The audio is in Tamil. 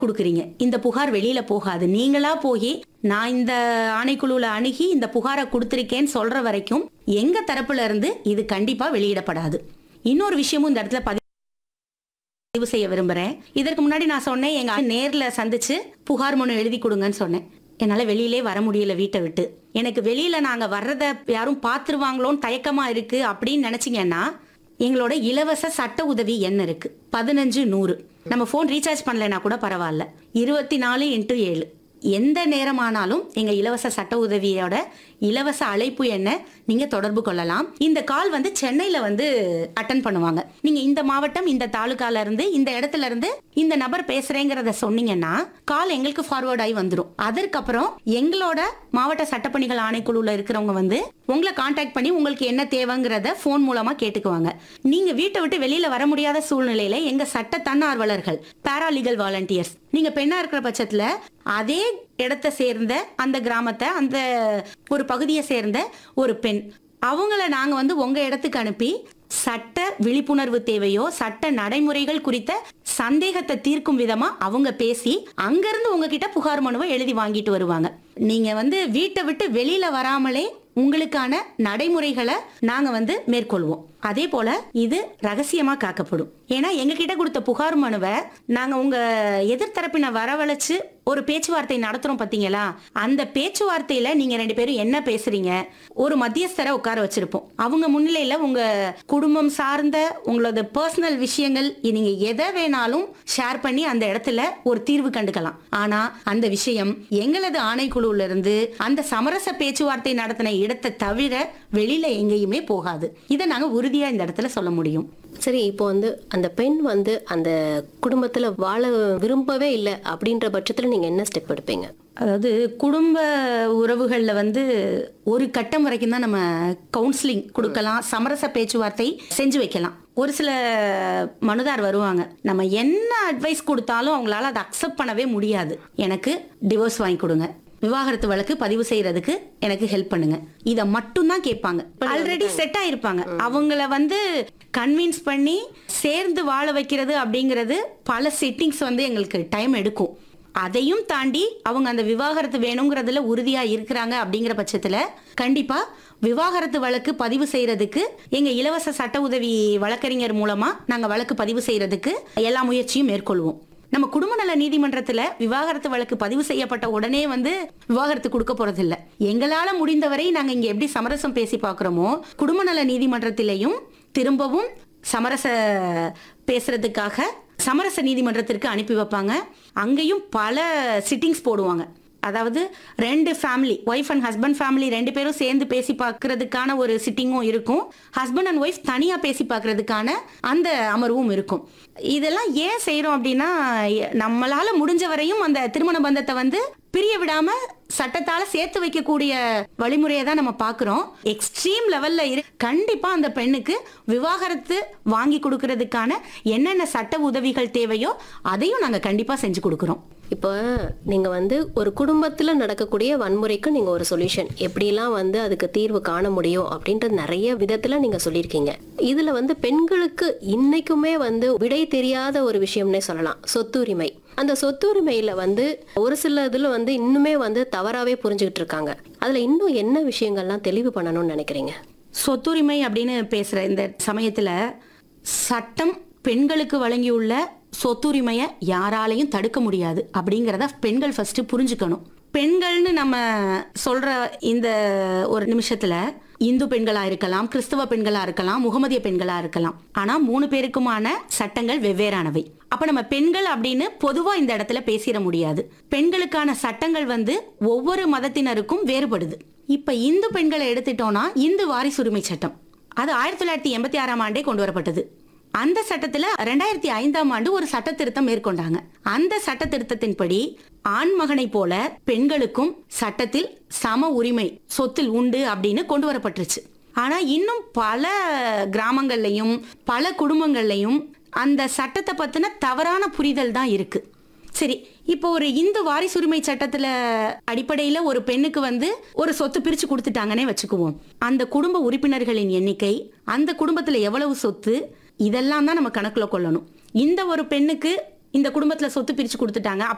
கொடுக்குறீங்க இந்த புகார் வெளியில போகாது நீங்களா போய் நான் இந்த ஆணைக்குழுல அணுகி இந்த புகாரை கொடுத்துருக்கேன்னு சொல்ற வரைக்கும் எங்க தரப்புல இருந்து இது கண்டிப்பா வெளியிடப்படாது இன்னொரு விஷயமும் இந்த இடத்துல பதிவு செய்ய விரும்புறேன் இதற்கு முன்னாடி நான் சொன்னேன் எங்க அண்ணன் நேர்ல சந்திச்சு புகார் மனு எழுதி கொடுங்கன்னு சொன்னேன் என்னால வெளியிலே வர முடியல வீட்டை விட்டு எனக்கு வெளியில நாங்க வர்றத யாரும் பாத்துருவாங்களோன்னு தயக்கமா இருக்கு அப்படின்னு நினைச்சீங்கன்னா எங்களோட இலவச சட்ட உதவி எண் இருக்கு பதினஞ்சு நூறு நம்ம ஃபோன் ரீசார்ஜ் பண்ணலைன்னா கூட பரவாயில்ல இருபத்தி நாலு இன்ட்டு ஏழு எந்த நேரமானாலும் எங்க இலவச சட்ட உதவியோட இலவச அழைப்பு எண்ணை நீங்க தொடர்பு கொள்ளலாம் இந்த கால் வந்து சென்னையில வந்து அட்டன் பண்ணுவாங்க நீங்க இந்த மாவட்டம் இந்த தாலுகால இருந்து இந்த இடத்துல இருந்து இந்த நபர் பேசுறேங்கிறத சொன்னீங்கன்னா கால் எங்களுக்கு ஃபார்வர்ட் ஆகி வந்துடும் அதற்கப்புறம் எங்களோட மாவட்ட சட்டப்பணிகள் ஆணைக்குழுல இருக்கிறவங்க வந்து உங்களை காண்டாக்ட் பண்ணி உங்களுக்கு என்ன தேவைங்கிறத ஃபோன் மூலமா கேட்டுக்குவாங்க நீங்க வீட்டை விட்டு வெளியில வர முடியாத சூழ்நிலையில எங்க சட்ட தன்னார்வலர்கள் பாராலீகல் வாலண்டியர்ஸ் நீங்க பெண்ணா இருக்கிற பட்சத்துல அதே இடத்தை சேர்ந்த அந்த கிராமத்தை அந்த ஒரு பகுதியை சேர்ந்த ஒரு பெண் அவங்கள நாங்க வந்து உங்க இடத்துக்கு அனுப்பி சட்ட விழிப்புணர்வு தேவையோ சட்ட நடைமுறைகள் குறித்த சந்தேகத்தை தீர்க்கும் விதமா அவங்க பேசி அங்கிருந்து உங்ககிட்ட புகார் மனுவை எழுதி வாங்கிட்டு வருவாங்க நீங்க வந்து வீட்டை விட்டு வெளியில வராமலே உங்களுக்கான நடைமுறைகளை நாங்க வந்து மேற்கொள்வோம் அதே போல இது ரகசியமா காக்கப்படும் ஏன்னா எங்க கிட்ட கொடுத்த புகார் மனுவை நாங்க உங்க எதிர்த்தரப்பினை வரவழைச்சு ஒரு பேச்சுவார்த்தை நடத்துறோம் பாத்தீங்களா அந்த பேச்சுவார்த்தையில நீங்க ரெண்டு பேரும் என்ன பேசுறீங்க ஒரு மத்தியஸ்தரை உட்கார வச்சிருப்போம் அவங்க முன்னிலையில உங்க குடும்பம் சார்ந்த உங்களோட பர்சனல் விஷயங்கள் நீங்க எதை வேணாலும் ஷேர் பண்ணி அந்த இடத்துல ஒரு தீர்வு கண்டுக்கலாம் ஆனா அந்த விஷயம் எங்களது ஆணைக்குழுல இருந்து அந்த சமரச பேச்சுவார்த்தை நடத்தின இடத்தை தவிர வெளியில எங்கேயுமே போகாது இதை நாங்க உறுதியா இந்த இடத்துல சொல்ல முடியும் சரி இப்போ வந்து அந்த பெண் வந்து அந்த குடும்பத்துல வாழ விரும்பவே இல்லை அப்படின்ற பட்சத்துல நீங்க என்ன ஸ்டெப் எடுப்பீங்க அதாவது குடும்ப உறவுகளில் வந்து ஒரு கட்டம் வரைக்கும் தான் நம்ம கவுன்சிலிங் கொடுக்கலாம் சமரச பேச்சுவார்த்தை செஞ்சு வைக்கலாம் ஒரு சில மனுதார் வருவாங்க நம்ம என்ன அட்வைஸ் கொடுத்தாலும் அவங்களால அதை அக்செப்ட் பண்ணவே முடியாது எனக்கு டிவோர்ஸ் வாங்கி கொடுங்க விவாகரத்து வழக்கு பதிவு செய்யறதுக்கு எனக்கு ஹெல்ப் பண்ணுங்க இத மட்டும் தான் கேட்பாங்க ஆல்ரெடி செட் ஆயிருப்பாங்க அவங்கள வந்து கன்வின்ஸ் பண்ணி சேர்ந்து வாழ வைக்கிறது அப்படிங்கிறது பல செட்டிங்ஸ் வந்து எங்களுக்கு டைம் எடுக்கும் அதையும் தாண்டி அவங்க அந்த விவாகரத்து வேணுங்கிறதுல உறுதியா இருக்கிறாங்க அப்படிங்கிற பட்சத்துல கண்டிப்பா விவாகரத்து வழக்கு பதிவு செய்யறதுக்கு எங்க இலவச சட்ட உதவி வழக்கறிஞர் மூலமா நாங்க வழக்கு பதிவு செய்யறதுக்கு எல்லா முயற்சியும் மேற்கொள்வோம் நம்ம குடும்ப நல நீதிமன்றத்துல விவாகரத்து வழக்கு பதிவு செய்யப்பட்ட உடனே வந்து விவாகரத்து கொடுக்க போறது இல்ல எங்களால முடிந்தவரை நாங்க இங்க எப்படி சமரசம் பேசி பார்க்கிறோமோ குடும்ப நல நீதிமன்றத்திலையும் திரும்பவும் சமரச பேசுறதுக்காக சமரச நீதிமன்றத்திற்கு அனுப்பி வைப்பாங்க அங்கேயும் பல சிட்டிங்ஸ் போடுவாங்க அதாவது ரெண்டு family wife and husband family ரெண்டு பேரும் சேர்ந்து பேசி பார்க்கறதுக்கான ஒரு சிட்டிங்கும் இருக்கும் ஹஸ்பண்ட் அண்ட் ஒய்ஃப் தனியா பேசி பார்க்கறதுக்கான அந்த அமர்வும் இருக்கும் இதெல்லாம் ஏன் செய்றோம் அப்படின்னா எ- நம்மளால முடிஞ்ச வரையும் அந்த திருமண பந்தத்தை வந்து பிரிய விடாம சட்டத்தால சேர்த்து வைக்கக்கூடிய வழிமுறையை தான் நம்ம பார்க்கிறோம் எக்ஸ்ட்ரீம் லெவல்ல இரு கண்டிப்பா அந்த பெண்ணுக்கு விவாகரத்து வாங்கி கொடுக்கறதுக்கான என்னென்ன சட்ட உதவிகள் தேவையோ அதையும் நாங்க கண்டிப்பா செஞ்சு கொடுக்கிறோம் இப்போ நீங்க வந்து ஒரு குடும்பத்துல நடக்கக்கூடிய வன்முறைக்கு நீங்க ஒரு சொல்யூஷன் எப்படிலாம் வந்து அதுக்கு தீர்வு காண முடியும் அப்படின்றது நிறைய விதத்துல நீங்க சொல்லியிருக்கீங்க இதுல வந்து பெண்களுக்கு இன்னைக்குமே வந்து விடை தெரியாத ஒரு விஷயம்னே சொல்லலாம் சொத்துரிமை அந்த சொத்துரிமையில வந்து ஒரு சில இதுல வந்து இன்னுமே வந்து தவறாவே புரிஞ்சுக்கிட்டு இருக்காங்க அதுல இன்னும் என்ன விஷயங்கள்லாம் தெளிவு பண்ணணும்னு நினைக்கிறீங்க சொத்துரிமை அப்படின்னு பேசுற இந்த சமயத்துல சட்டம் பெண்களுக்கு வழங்கியுள்ள சொத்துரிமையை யாராலையும் தடுக்க முடியாது அப்படிங்கிறத பெண்கள் ஃபர்ஸ்ட் புரிஞ்சுக்கணும் பெண்கள்னு நம்ம சொல்ற இந்த ஒரு நிமிஷத்துல இந்து பெண்களா இருக்கலாம் கிறிஸ்தவ பெண்களா இருக்கலாம் முகமதிய பெண்களா இருக்கலாம் ஆனா மூணு பேருக்குமான சட்டங்கள் வெவ்வேறானவை அப்ப நம்ம பெண்கள் அப்படின்னு பொதுவா இந்த இடத்துல பேசிட முடியாது பெண்களுக்கான சட்டங்கள் வந்து ஒவ்வொரு மதத்தினருக்கும் வேறுபடுது இப்ப இந்து பெண்களை எடுத்துட்டோம்னா இந்து வாரிசுரிமை சட்டம் அது ஆயிரத்தி தொள்ளாயிரத்தி எண்பத்தி ஆறாம் ஆண்டே கொண்டு வரப்பட்டது அந்த சட்டத்துல ரெண்டாயிரத்தி ஐந்தாம் ஆண்டு ஒரு சட்ட திருத்தம் மேற்கொண்டாங்க அந்த சட்ட திருத்தத்தின்படி ஆண் மகனை போல பெண்களுக்கும் சட்டத்தில் சம உரிமை சொத்தில் உண்டு அப்படின்னு கொண்டு வரப்பட்டுருச்சு ஆனா இன்னும் பல கிராமங்கள்லயும் பல குடும்பங்கள்லயும் அந்த சட்டத்தை பத்தின தவறான புரிதல் தான் இருக்கு சரி இப்போ ஒரு இந்து வாரிசுரிமை சட்டத்துல அடிப்படையில ஒரு பெண்ணுக்கு வந்து ஒரு சொத்து பிரிச்சு கொடுத்துட்டாங்கன்னே வச்சுக்குவோம் அந்த குடும்ப உறுப்பினர்களின் எண்ணிக்கை அந்த குடும்பத்துல எவ்வளவு சொத்து இதெல்லாம் தான் நம்ம கணக்குல கொள்ளணும் இந்த ஒரு பெண்ணுக்கு இந்த குடும்பத்துல சொத்து பிரிச்சு கொடுத்துட்டாங்க